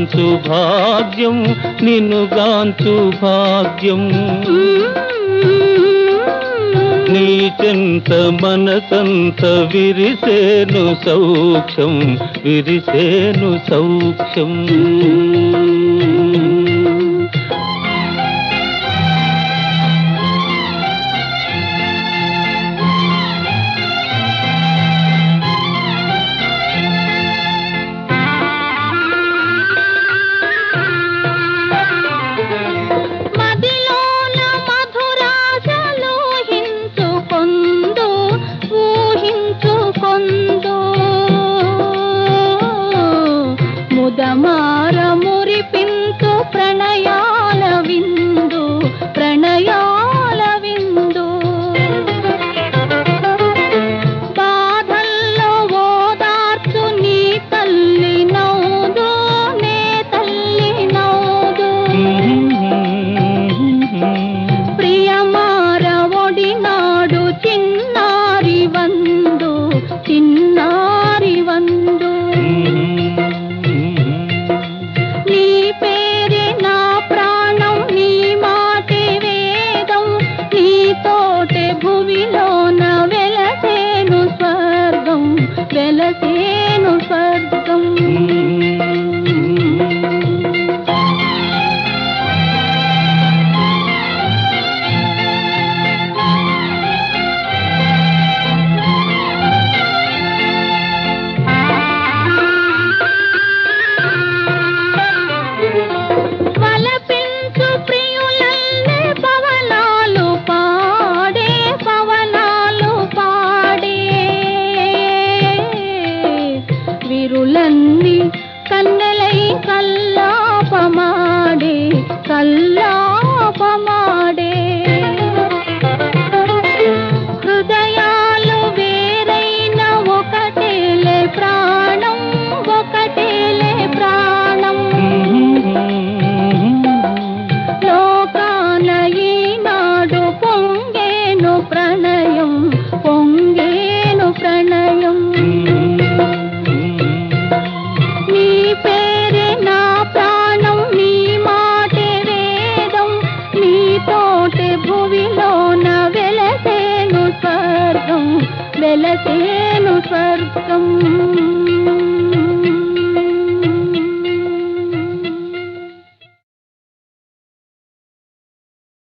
గాంచు భాగ్యం నిన్ను గాంచు భాగ్యం నీ చెంత మనసంత విరిసేను సౌఖ్యం విరిసేను సౌఖ్యం మదిలోన మధురాశలు హించుకొందు ఊహించుకొందు ముదమార మురిపించు ప్రణయాల విందు ప్రణయాల విందు బాధల్లో ఓదార్చు నీ తల్లి నవ్వుదు నే తల్లి నవ్వుదు ప్రియమార ఒడినాడు చిన్నారి వందు చిన్నారి వందు నీ పేరే నా ప్రాణం నీ మాటే వేదం నీ తోటే భువిలోన వెలసేను స్వర్గం వెలసేను స్వర్గం వలపించు ప్రియులల్లే పవనాలు పాడే పవనాలు పాడే విరులన్నీ కన్నెలై కల్లాపమాడే కల్లాపమాడే హృదయాలు వేరైన ఒకటేలే ప్రాణం ఒకటేలే ప్రాణం లోకాన ఈనాడు పొంగేను ప్రణయం పొంగేను ప్రణయం నీ పేరే నా ప్రాణం నీ మాటే వేదం నీ తోటే భువిలోన వెలసేను స్వర్గం వెలసేను స్వర్గం